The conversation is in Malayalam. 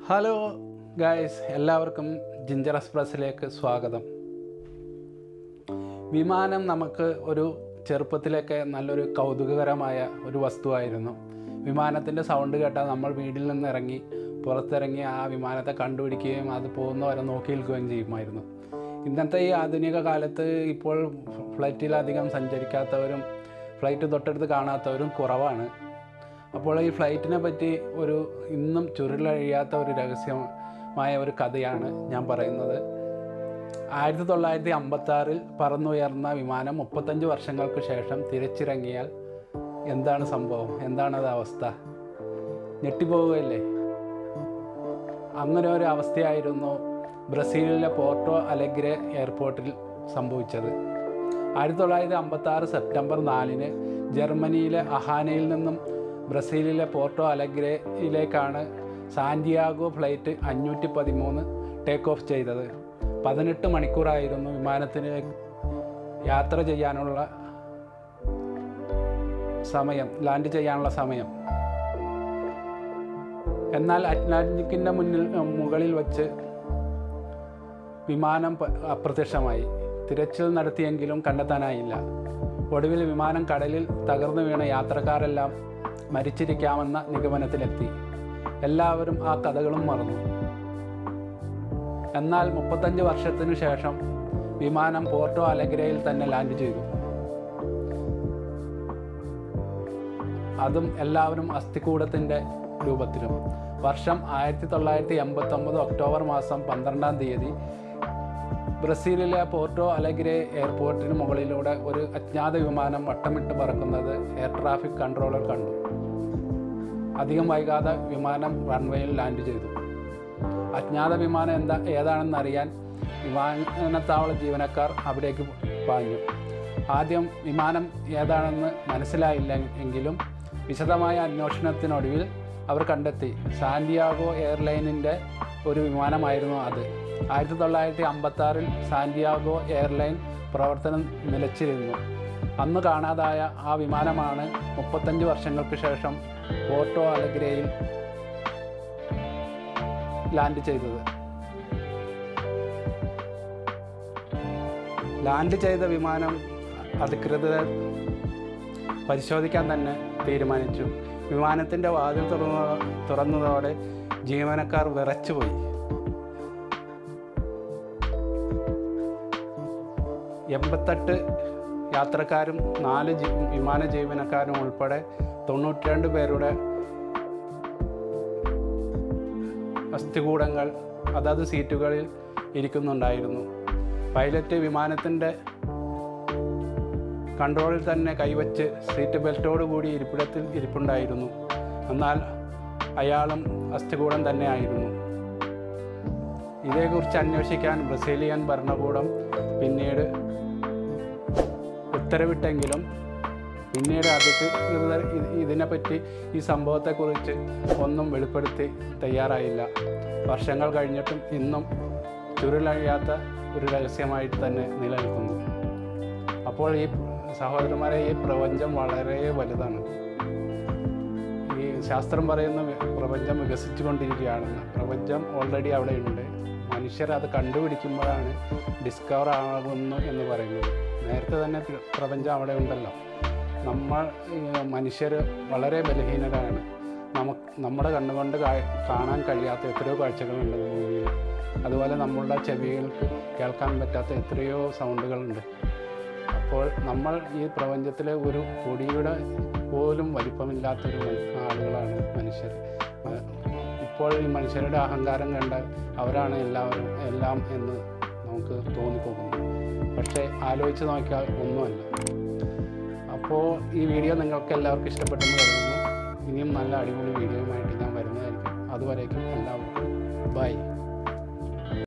ഹലോ ഗായ്സ് എല്ലാവർക്കും ജിഞ്ചർ എക്സ്പ്രസ്സിലേക്ക് സ്വാഗതം വിമാനം നമുക്ക് ഒരു ചെറുപ്പത്തിലൊക്കെ നല്ലൊരു കൗതുകകരമായ ഒരു വസ്തുവായിരുന്നു വിമാനത്തിൻ്റെ സൗണ്ട് കേട്ടാൽ നമ്മൾ വീട്ടിൽ നിന്ന് ഇറങ്ങി പുറത്തിറങ്ങി ആ വിമാനത്തെ കണ്ടുപിടിക്കുകയും അത് പോകുന്നവരെ നോക്കി നിൽക്കുകയും ചെയ്യുമായിരുന്നു ഇന്നത്തെ ഈ ആധുനിക കാലത്ത് ഇപ്പോൾ ഫ്ലൈറ്റിൽ അധികം സഞ്ചരിക്കാത്തവരും ഫ്ലൈറ്റ് തൊട്ടടുത്ത് കാണാത്തവരും കുറവാണ് അപ്പോൾ ഈ ഫ്ലൈറ്റിനെ പറ്റി ഒരു ഇന്നും ചുരുളഴിയാത്ത ഒരു രഹസ്യമായ ഒരു കഥയാണ് ഞാൻ പറയുന്നത് ആയിരത്തി തൊള്ളായിരത്തി അമ്പത്താറിൽ പറന്നുയർന്ന വിമാനം മുപ്പത്തഞ്ച് വർഷങ്ങൾക്ക് ശേഷം തിരിച്ചിറങ്ങിയാൽ എന്താണ് സംഭവം എന്താണ് അത് അവസ്ഥ ഞെട്ടിപ്പോവുകയല്ലേ അങ്ങനെ ഒരു അവസ്ഥയായിരുന്നു ബ്രസീലിലെ പോർട്ടോ അലഗ്രെ എയർപോർട്ടിൽ സംഭവിച്ചത് ആയിരത്തി തൊള്ളായിരത്തി അമ്പത്തി ആറ് സെപ്റ്റംബർ നാലിന് ജർമ്മനിയിലെ അഹാനയിൽ നിന്നും ബ്രസീലിലെ പോർട്ടോ അലഗ്രയിലേക്കാണ് സാന്റിയാഗോ ഫ്ലൈറ്റ് അഞ്ഞൂറ്റി പതിമൂന്ന് ടേക്ക് ഓഫ് ചെയ്തത് പതിനെട്ട് മണിക്കൂറായിരുന്നു വിമാനത്തിന് യാത്ര ചെയ്യാനുള്ള സമയം ലാൻഡ് ചെയ്യാനുള്ള സമയം എന്നാൽ അറ്റ്ലാന്റിക്കിൻ്റെ മുന്നിൽ മുകളിൽ വച്ച് വിമാനം പ- അപ്രത്യക്ഷമായി തിരച്ചിൽ നടത്തിയെങ്കിലും കണ്ടെത്താനായില്ല ഒടുവിൽ വിമാനം കടലിൽ തകർന്നു വീണ യാത്രക്കാരെല്ലാം മരിച്ചിരിക്കാമെന്ന നിഗമനത്തിലെത്തി എല്ലാവരും ആ കഥകളും മറന്നു എന്നാൽ മുപ്പത്തഞ്ച് വർഷത്തിനു ശേഷം വിമാനം പോർട്ടോ അലഗ്രയിൽ തന്നെ ലാൻഡ് ചെയ്തു അതും എല്ലാവരും അസ്ഥികൂടത്തിൻ്റെ രൂപത്തിലും വർഷം ആയിരത്തി തൊള്ളായിരത്തി എൺപത്തൊമ്പത് ഒക്ടോബർ മാസം പന്ത്രണ്ടാം തീയതി ബ്രസീലിലെ പോർട്ടോ അലഗ്രെ എയർപോർട്ടിന് മുകളിലൂടെ ഒരു അജ്ഞാത വിമാനം വട്ടമിട്ട് പറക്കുന്നത് എയർ ട്രാഫിക് കൺട്രോളർ കണ്ടു അധികം വൈകാതെ വിമാനം റൺവേയിൽ ലാൻഡ് ചെയ്തു അജ്ഞാത വിമാനം എന്താ ഏതാണെന്ന് അറിയാൻ വിമാനത്താവള ജീവനക്കാർ അവിടേക്ക് പാഞ്ഞു ആദ്യം വിമാനം ഏതാണെന്ന് മനസ്സിലായില്ല എങ്കിലും വിശദമായ അന്വേഷണത്തിനൊടുവിൽ അവർ കണ്ടെത്തി സാന്റിയാഗോ എയർലൈനിൻ്റെ ഒരു വിമാനമായിരുന്നു അത് ആയിരത്തി തൊള്ളായിരത്തി അമ്പത്താറിൽ സാന്റിയാഗോ എയർലൈൻ പ്രവർത്തനം നിലച്ചിരുന്നു അന്ന് കാണാതായ ആ വിമാനമാണ് മുപ്പത്തഞ്ച് വർഷങ്ങൾക്ക് ശേഷം പോർട്ടോ അലഗ്രയിൽ ലാൻഡ് ചെയ്തത് ലാൻഡ് ചെയ്ത വിമാനം അധികൃതർ പരിശോധിക്കാൻ തന്നെ തീരുമാനിച്ചു വിമാനത്തിൻ്റെ വാതിൽ തുറന്ന തുറന്നതോടെ ജീവനക്കാർ വിറച്ചുപോയി എൺപത്തെട്ട് യാത്രക്കാരും നാല് ജി വിമാന ജീവനക്കാരും ഉൾപ്പെടെ തൊണ്ണൂറ്റിരണ്ട് പേരുടെ അസ്ഥികൂടങ്ങൾ അതത് സീറ്റുകളിൽ ഇരിക്കുന്നുണ്ടായിരുന്നു പൈലറ്റ് വിമാനത്തിൻ്റെ കൺട്രോളിൽ തന്നെ കൈവച്ച് സീറ്റ് ബെൽറ്റോട് കൂടി ഇരിപ്പിടത്തിൽ ഇരിപ്പുണ്ടായിരുന്നു എന്നാൽ അയാളും അസ്ഥികൂടം തന്നെയായിരുന്നു ഇതേക്കുറിച്ച് അന്വേഷിക്കാൻ ബ്രസീലിയൻ ഭരണകൂടം പിന്നീട് ഉത്തരവിട്ടെങ്കിലും പിന്നീട് അധികൃതർ ഇത് ഇതിനെപ്പറ്റി ഈ സംഭവത്തെക്കുറിച്ച് ഒന്നും വെളിപ്പെടുത്തി തയ്യാറായില്ല വർഷങ്ങൾ കഴിഞ്ഞിട്ടും ഇന്നും ചുരുളഴിയാത്ത ഒരു രഹസ്യമായിട്ട് തന്നെ നിലനിൽക്കുന്നു അപ്പോൾ ഈ സഹോദരന്മാരെ ഈ പ്രപഞ്ചം വളരെ വലുതാണ് ഈ ശാസ്ത്രം പറയുന്ന വി- പ്രപഞ്ചം വികസിച്ചുകൊണ്ടിരിക്കുകയാണെന്ന് പ്രപഞ്ചം ഓൾറെഡി അവിടെ ഉണ്ട് മനുഷ്യർ അത് കണ്ടുപിടിക്കുമ്പോഴാണ് ഡിസ്കവർ ആകുന്നു എന്ന് പറയുന്നത് നേരത്തെ തന്നെ പ്ര- പ്രപഞ്ചം അവിടെ ഉണ്ടല്ലോ നമ്മൾ മനുഷ്യർ വളരെ ബലഹീനരാണ് നമുക്ക് നമ്മുടെ കണ്ണുകൊണ്ട് കാ- കാണാൻ കഴിയാത്ത എത്രയോ കാഴ്ചകളുണ്ട് ഭൂമിയിൽ അതുപോലെ നമ്മളുടെ ചെവികൾക്ക് കേൾക്കാൻ പറ്റാത്ത എത്രയോ സൗണ്ടുകളുണ്ട് അപ്പോൾ നമ്മൾ ഈ പ്രപഞ്ചത്തിലെ ഒരു പൊടിയുടെ പോലും വലിപ്പമില്ലാത്തൊരു മ- ആളുകളാണ് മനുഷ്യർ ആ, ഇപ്പോൾ ഈ മനുഷ്യരുടെ അഹങ്കാരം കണ്ട് അവരാണ് എല്ലാവരും എല്ലാം എന്ന് നമുക്ക് തോന്നിപ്പോകുന്നു പക്ഷേ ആലോചിച്ച് നോക്കിയാൽ ഒന്നുമല്ല അപ്പോൾ ഈ വീഡിയോ നിങ്ങൾക്ക് എല്ലാവർക്കും ഇഷ്ടപ്പെട്ടെന്ന് കരുതുന്നു ഇനിയും നല്ല അടിപൊളി വീഡിയോയുമായിട്ട് ഞാൻ വരുന്നതായിരിക്കും അതുവരേക്കും എല്ലാവർക്കും ബൈ